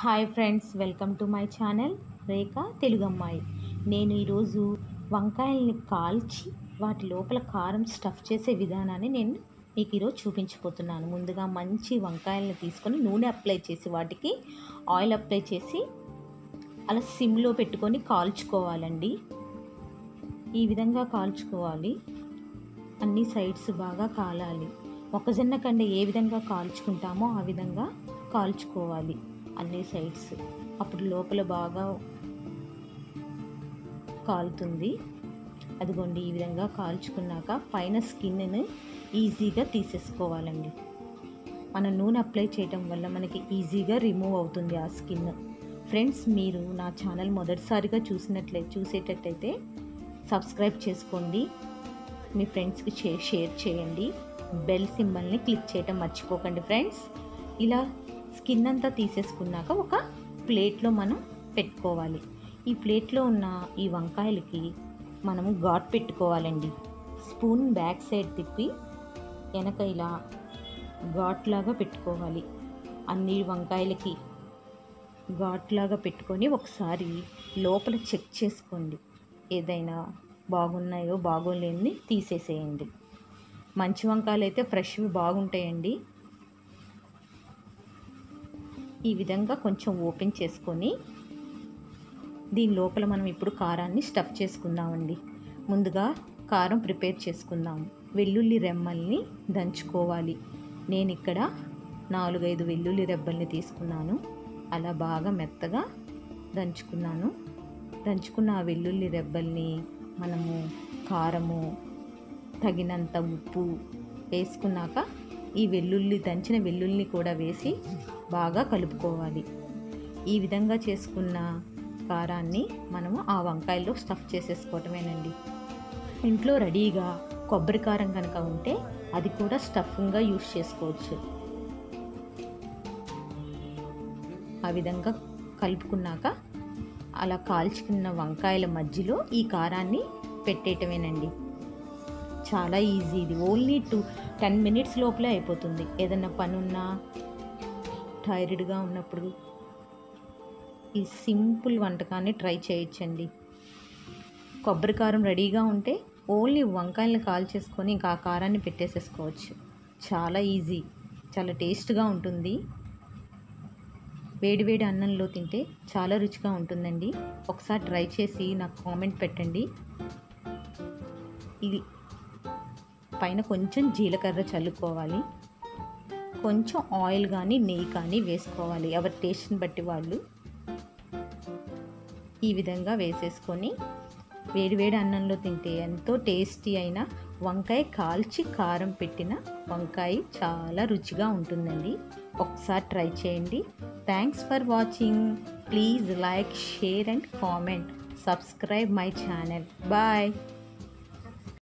hi friends welcome to my channel Rekha Telugu అమ్మాయి నేను ఈరోజు వంకాయల్ని కాల్చి వాటి లోపల కారం స్టఫ్ చేసే విధానాన్ని నేను మీకు ఈరోజు చూపించబోతున్నాను ముందుగా మంచి వంకాయల్ని తీసుకొని నూనె అప్లై చేసి వాటికి ఆయిల్ అప్లై చేసి అలా సిమ్లో పెట్టుకొని కాల్చుకోవాలండి ఈ విధంగా కాల్చుకోవాలి అన్ని సైడ్స్ బాగా కాలాలి మొక్కజొన్న కండ ఏ విధంగా కాల్చుకుంటామో ఆ విధంగా కాల్చుకోవాలి అన్ని సైడ్స్ అప్పుడు లోపల బాగా కాలుతుంది అదిగోండి ఈ విధంగా కాల్చుకున్నాక పైన స్కిన్ని ఈజీగా తీసేసుకోవాలండి మన నూనె అప్లై చేయటం వల్ల మనకి ఈజీగా రిమూవ్ అవుతుంది ఆ స్కిన్ ఫ్రెండ్స్ మీరు నా ఛానల్ మొదటిసారిగా చూసినట్లే చూసేటట్టయితే సబ్స్క్రైబ్ చేసుకోండి మీ ఫ్రెండ్స్కి షేర్ షేర్ చేయండి బెల్ సింబల్ని క్లిక్ చేయటం మర్చిపోకండి ఫ్రెండ్స్ ఇలా స్కిన్ అంతా తీసేసుకున్నాక ఒక ప్లేట్లో మనం పెట్టుకోవాలి ఈ ప్లేట్లో ఉన్న ఈ వంకాయలకి మనము ఘాట్ పెట్టుకోవాలండి స్పూన్ బ్యాక్ సైడ్ తిప్పి వెనక ఇలా ఘాట్ లాగా పెట్టుకోవాలి అన్ని వంకాయలకి ఘాట్ లాగా పెట్టుకొని ఒకసారి లోపల చెక్ చేసుకోండి ఏదైనా బాగున్నాయో బాగోలేని తీసేసేయండి మంచి వంకాయలు అయితే ఫ్రెష్వి బాగుంటాయండి ఈ విధంగా కొంచెం ఓపెన్ చేసుకొని దీని లోపల మనం ఇప్పుడు కారాన్ని స్టఫ్ చేసుకుందామండి ముందుగా కారం ప్రిపేర్ చేసుకుందాం వెల్లుల్లి రెమ్మల్ని దంచుకోవాలి నేను ఇక్కడ నాలుగైదు వెల్లుల్లి రెబ్బల్ని తీసుకున్నాను అలా బాగా మెత్తగా దంచుకున్నాను దంచుకున్న ఆ వెల్లుల్లి రెబ్బల్ని మనము కారము తగినంత ఉప్పు వేసుకున్నాక ఈ వెల్లుల్లి దంచిన వెల్లుల్ని కూడా వేసి బాగా కలుపుకోవాలి ఈ విధంగా చేసుకున్న కారాన్ని మనము ఆ వంకాయల్లో స్టఫ్ చేసేసుకోవటమేనండి ఇంట్లో రెడీగా కొబ్బరి కారం కనుక ఉంటే అది కూడా స్టఫింగ్గా యూస్ చేసుకోవచ్చు ఆ విధంగా కలుపుకున్నాక అలా కాల్చుకున్న వంకాయల మధ్యలో ఈ కారాన్ని పెట్టేయటమేనండి చాలా ఈజీ ఇది ఓన్లీ టూ టెన్ మినిట్స్ లోపలే అయిపోతుంది ఏదైనా పని ఉన్నా టైర్డ్గా ఉన్నప్పుడు ఈ సింపుల్ వంటకాన్ని ట్రై చేయొచ్చండి కొబ్బరి కారం రెడీగా ఉంటే ఓన్లీ వంకాయలను కాల్ చేసుకొని ఇంకా ఆ కారాన్ని పెట్టేసేసుకోవచ్చు చాలా ఈజీ చాలా టేస్ట్గా ఉంటుంది వేడివేడి అన్నంలో తింటే చాలా రుచిగా ఉంటుందండి ఒకసారి ట్రై చేసి నాకు కామెంట్ పెట్టండి ఇది పైన కొంచెం జీలకర్ర చల్లుకోవాలి కొంచెం ఆయిల్ కానీ నెయ్యి కానీ వేసుకోవాలి ఎవరి టేస్ట్ని బట్టి వాళ్ళు ఈ విధంగా వేసేసుకొని వేడివేడి అన్నంలో తింటే ఎంతో టేస్టీ అయిన వంకాయ కాల్చి కారం పెట్టిన వంకాయ చాలా రుచిగా ఉంటుందండి ఒకసారి ట్రై చేయండి thanks for watching please like share and comment subscribe my channel bye